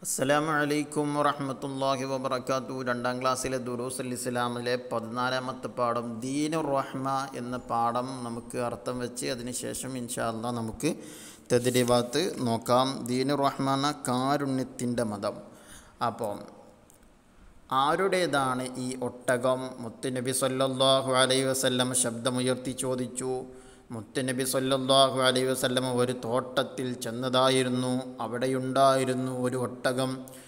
അസ്സലാമു അലൈക്കും വറഹ്മത്തുള്ളാഹി വബറകാത്തു രണ്ടാം ക്ലാസ്സിലെ ദുറൂസുൽ ഇസ്ലാമിലെ പതിനാലാമത്തെ പാഠം ദീനുർ റഹ്മ എന്ന പാഠം നമുക്ക് അർത്ഥം വെച്ച് അതിനുശേഷം ഇൻഷാ അല്ലാ നമുക്ക് തെതിരിവാത്ത് നോക്കാം ദീനുർ റഹ്മ എന്ന കാരുണ്യത്തിൻ്റെ മതം അപ്പോൾ ആരുടേതാണ് ഈ ഒട്ടകം മുത്തുനബി സല്ലല്ലാഹു അലൈഹി വസല്ലം ശബ്ദമുയർത്തി ചോദിച്ചു മുത്തുനബി സല്ലല്ലാഹു അലൈഹി വസല്ലം ഒരു തോട്ടത്തിൽ ചെന്നതായിരുന്നു അവിടെയുണ്ടായിരുന്നു ഒരു ഒട്ടകം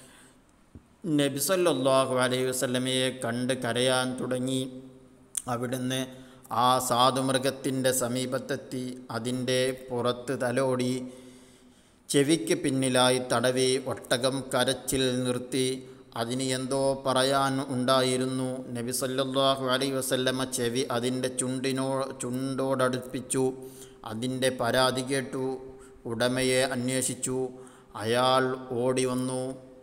നബി സല്ലല്ലാഹു അലൈഹി വസല്ലമയെ കണ്ട് കരയാൻ തുടങ്ങി അവിടുന്ന് ആ സാധുമൃഗത്തിൻ്റെ സമീപത്തെത്തി അതിൻ്റെ പുറത്ത് തലോടി ചെവിക്ക് പിന്നിലായി തടവി ഒട്ടകം കരച്ചിൽ നിർത്തി അതിന് എന്തോ പറയാൻ ഉണ്ടായിരുന്നു നബി സല്ലല്ലാഹു അലൈഹി വസല്ലമ ചെവി അതിൻ്റെ ചുണ്ടിനോ ചുണ്ടോടടുപ്പിച്ചു അതിൻ്റെ പരാതി കേട്ടു ഉടമയെ അന്വേഷിച്ചു അയാൾ ഓടി വന്നു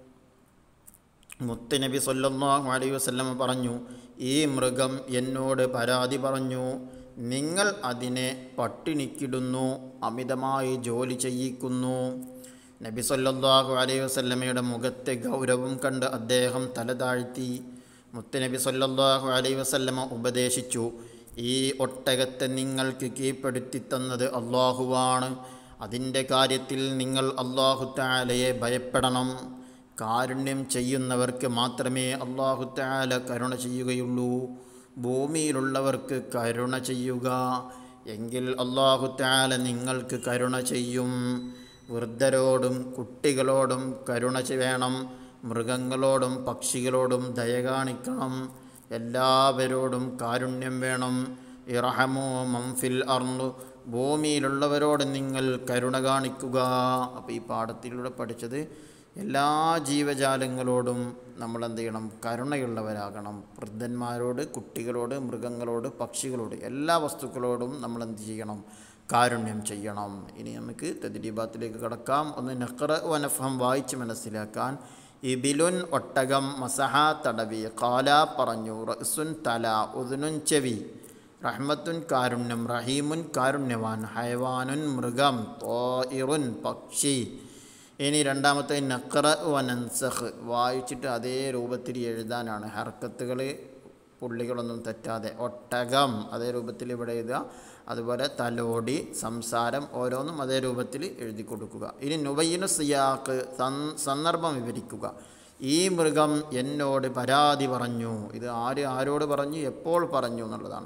മുത്തുനബി സല്ലല്ലാഹു അലൈഹി വസല്ലമ പറഞ്ഞു ഈ മൃഗം എന്നോട് പരാതി പറഞ്ഞു നിങ്ങൾ അതിനെ പട്ടിണിക്കിടുന്നു അമിതമായി ജോലി ചെയ്യിക്കുന്നു നബി സല്ലല്ലാഹു അലൈഹി വസല്ലമയുടെ മുഖത്തെ ഗൗരവം കണ്ട് അദ്ദേഹം തല താഴ്ത്തി മുത്തുനബി സല്ലല്ലാഹു അലൈഹി വസല്ലമ ഉപദേശിച്ചു ഈ ഒട്ടകത്തെ നിങ്ങൾക്ക് കീഴ്പ്പെടുത്തി തന്നത് അള്ളാഹുവാണ് അതിൻ്റെ കാര്യത്തിൽ നിങ്ങൾ അള്ളാഹു താലയെ ഭയപ്പെടണം കാരുണ്യം ചെയ്യുന്നവർക്ക് മാത്രമേ അള്ളാഹു താല കരുണ ചെയ്യുകയുള്ളൂ ഭൂമിയിലുള്ളവർക്ക് കരുണ ചെയ്യുക എങ്കിൽ അള്ളാഹു താല നിങ്ങൾക്ക് കരുണ ചെയ്യും വൃദ്ധരോടും കുട്ടികളോടും കരുണ വേണം മൃഗങ്ങളോടും പക്ഷികളോടും ദയ കാണിക്കണം എല്ലാവരോടും കാരുണ്യം വേണം ഇറഹമോ മംഫിൽ അർന്നു ഭൂമിയിലുള്ളവരോട് നിങ്ങൾ കരുണ കാണിക്കുക അപ്പോൾ ഈ പാഠത്തിലൂടെ പഠിച്ചത് എല്ലാ ജീവജാലങ്ങളോടും നമ്മൾ എന്ത് ചെയ്യണം കരുണയുള്ളവരാകണം വൃദ്ധന്മാരോട് കുട്ടികളോട് മൃഗങ്ങളോട് പക്ഷികളോട് എല്ലാ വസ്തുക്കളോടും നമ്മൾ എന്ത് ചെയ്യണം കാരുണ്യം ചെയ്യണം ഇനി നമുക്ക് തെദിരീബാത്തിലേക്ക് കടക്കാം ഒന്ന് നഖറ വനഫം വായിച്ച് മനസ്സിലാക്കാൻ ഇബിലുൻ ഒട്ടകം മസഹ തടവി കാല പറഞ്ഞു റസുൻ തല ഉദുനുൻ ചെവി റഹ്മത്തുൻ കാരുണ്യം റഹീമുൻ കാരുണ്യവാൻ ഹൈവാനുൻ മൃഗം തോയിറുൻ പക്ഷി ഇനി രണ്ടാമത്തെ നഖറ വനൻസഹ് വായിച്ചിട്ട് അതേ രൂപത്തിൽ എഴുതാനാണ് ഹർക്കത്തുകൾ പുള്ളികളൊന്നും തെറ്റാതെ ഒട്ടകം അതേ രൂപത്തിൽ ഇവിടെ എഴുതുക അതുപോലെ തലോടി സംസാരം ഓരോന്നും അതേ രൂപത്തിൽ എഴുതി കൊടുക്കുക ഇനി നുബയ്യനു സിയാക്ക് സന്ദർഭം വിവരിക്കുക ഈ മൃഗം എന്നോട് പരാതി പറഞ്ഞു ഇത് ആര് ആരോട് പറഞ്ഞു എപ്പോൾ പറഞ്ഞു എന്നുള്ളതാണ്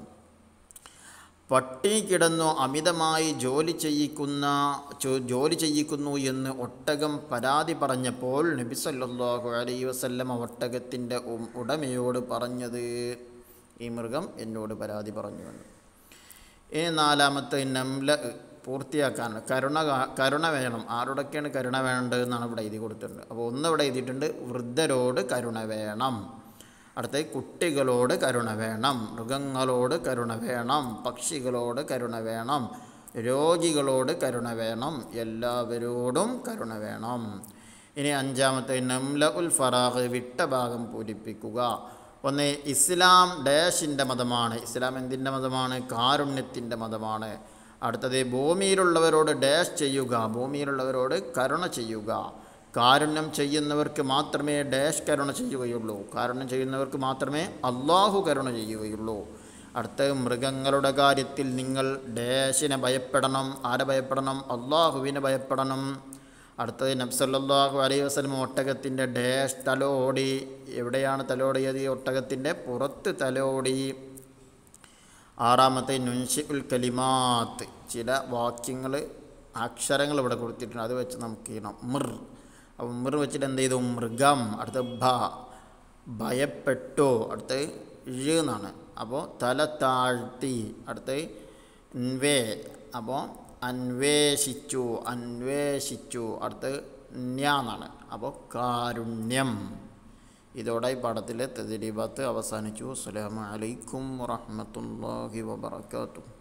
പട്ടിണി കിടന്നു അമിതമായി ജോലി ചെയ്യിക്കുന്ന ജോലി ചെയ്യിക്കുന്നു എന്ന് ഒട്ടകം പരാതി പറഞ്ഞപ്പോൾ നബി സല്ലല്ലാഹു അലൈഹി വസല്ലമ ഒട്ടകത്തിൻ്റെ ഉടമയോട് പറഞ്ഞത് ഈ മൃഗം എന്നോട് പരാതി പറഞ്ഞു എന്ന് ഇനി നാലാമത്തെ നംല പൂർത്തിയാക്കാനാണ് കരുണ കരുണ വേണം ആരോടൊക്കെയാണ് കരുണ വേണ്ടത് എന്നാണ് ഇവിടെ എഴുതി കൊടുത്തിട്ടുണ്ട് അപ്പോൾ ഒന്ന് ഇവിടെ എഴുതിയിട്ടുണ്ട് വൃദ്ധരോട് കരുണ വേണം അടുത്ത കുട്ടികളോട് കരുണ വേണം മൃഗങ്ങളോട് കരുണ വേണം പക്ഷികളോട് കരുണ വേണം രോഗികളോട് കരുണ വേണം എല്ലാവരോടും കരുണ വേണം ഇനി അഞ്ചാമത്തെ നംല ഉൽ ഫറാഖ് വിട്ട ഭാഗം പൂരിപ്പിക്കുക ഒന്ന് ഇസ്ലാം ഡാഷിൻ്റെ മതമാണ് ഇസ്ലാം എന്തിൻ്റെ മതമാണ് കാരുണ്യത്തിൻ്റെ മതമാണ് അടുത്തത് ഭൂമിയിലുള്ളവരോട് ഡാഷ് ചെയ്യുക ഭൂമിയിലുള്ളവരോട് കരുണ ചെയ്യുക കാരുണ്യം ചെയ്യുന്നവർക്ക് മാത്രമേ ഡാഷ് കരുണ ചെയ്യുകയുള്ളൂ കാരുണ്യം ചെയ്യുന്നവർക്ക് മാത്രമേ അള്ളാഹു കരുണ ചെയ്യുകയുള്ളൂ അടുത്ത മൃഗങ്ങളുടെ കാര്യത്തിൽ നിങ്ങൾ ഡാഷിനെ ഭയപ്പെടണം ആരെ ഭയപ്പെടണം അള്ളാഹുവിനെ ഭയപ്പെടണം അടുത്തത് നബ്സല്ലാഹു അലൈഹി വസ്ലം ഒട്ടകത്തിൻ്റെ ഡാഷ് തലോടി എവിടെയാണ് തലോടിയത് ഈ ഒട്ടകത്തിൻ്റെ പുറത്ത് തലോടി ആറാമത്തെ നുൻഷി ഉൽ കലിമാത്ത് ചില വാക്യങ്ങൾ അക്ഷരങ്ങൾ ഇവിടെ കൊടുത്തിട്ടുണ്ട് അത് വെച്ച് നമുക്ക് ചെയ്യണം മിർ അപ്പോൾ മിർ വെച്ചിട്ട് എന്ത് ചെയ്തു മൃഗം അടുത്ത ഭ ഭയപ്പെട്ടു അടുത്ത് ഇഴ് എന്നാണ് അപ്പോൾ തല താഴ്ത്തി അടുത്ത് വേ അപ്പോൾ അന്വേഷിച്ചു അന്വേഷിച്ചു അടുത്ത് ന്യാന്നാണ് അപ്പോൾ കാരുണ്യം ഇതോടെ ഈ പാഠത്തിലെ തെതിരിബാത്ത് അവസാനിച്ചു അസ്സലാമു അലൈക്കും വറഹ്മത്തുള്ളാഹി വബറകാതുഹു